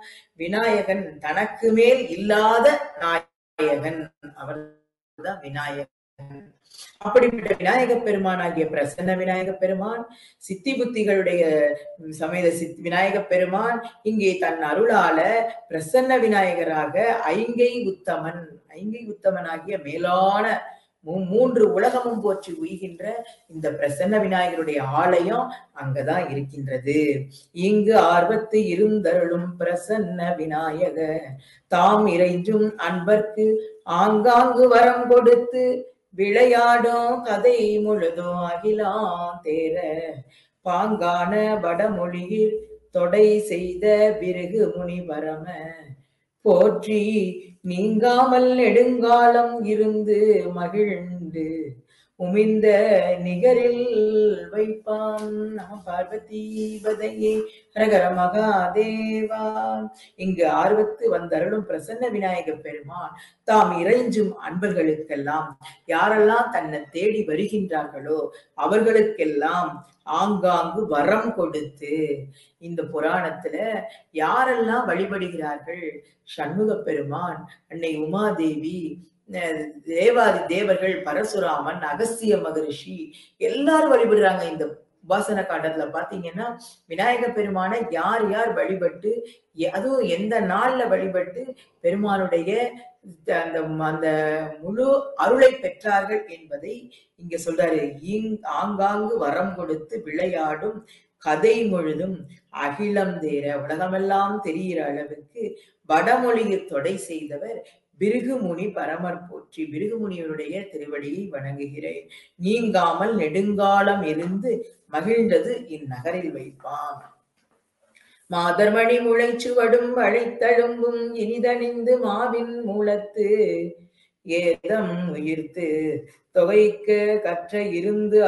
விநாயகன் தனக்கு மேல் இல்லாத நாயகன் அவர்தான் விநாயகன் அப்படிப்பட்ட விநாயக பெருமானாகிய பிரசன்ன விநாயக பெருமான் சித்தி புத்திகளுடைய சமேத சித் விநாயக பெருமான் இங்கே தன் அருளால பிரசன்ன விநாயகராக ஐங்கை உத்தமன் ஐங்கை உத்தமனாகிய மேலான மூ- மூன்று உலகமும் போற்றி உய்கின்ற இந்த பிரசன்ன விநாயகருடைய ஆலயம் அங்கதான் இருக்கின்றது இங்கு ஆர்வத்து இருந்தருளும் பிரசன்ன விநாயக தாம் இறைஞ்சும் அன்பர்க்கு ஆங்காங்கு வரம் கொடுத்து விளையாடும் கதை முழுதும் அகிலாம் தேர பாங்கான வடமொழியில் தொடை செய்த பிறகு முனிவரம போற்றி நீங்காமல் நெடுங்காலம் இருந்து மகிழ்ந்து உமிழ்ந்த நிகரில் வைப்பான் நம பார்வதி பதையே ஹரஹர மகாதேவா இங்கு ஆர்வத்து வந்தருளும் பிரசன்ன விநாயக பெருமான் தாம் இறைஞ்சும் அன்பர்களுக்கெல்லாம் யாரெல்லாம் தன்னை தேடி வருகின்றார்களோ அவர்களுக்கெல்லாம் ஆங்காங்கு வரம் கொடுத்து இந்த புராணத்துல யாரெல்லாம் வழிபடுகிறார்கள் சண்முக பெருமான் அன்னை உமாதேவி அஹ் தேவாதி தேவர்கள் பரசுராமன் அகஸ்திய மகரிஷி எல்லாரும் வழிபடுறாங்க இந்த உபாசன காண்டத்துல பாத்தீங்கன்னா விநாயக பெருமானை யார் யார் வழிபட்டு எ- அதுவும் எந்த நாள்ல வழிபட்டு பெருமானுடைய அந்த அந்த முழு அருளை பெற்றார்கள் என்பதை இங்க சொல்றாரு இங் ஆங்காங்கு வரம் கொடுத்து விளையாடும் கதை முழுதும் அகிலம் தேர உலகமெல்லாம் தெரிகிற அளவுக்கு வடமொழியில் தொடை செய்தவர் பிருகுமுனி பரமர் போற்றி பிருகுமுனிவருடைய திருவடியை வணங்குகிறேன் நீங்காமல் நெடுங்காலம் இருந்து மகிழ்ந்தது இந்நகரில் வைப்பான் மாதர்மணி முளைச்சுவடும் வளைத்தழும்பும் இனிதணிந்து மாவின் மூலத்து ஏதம் உயிர்த்து தொகைக்க கற்ற இருந்து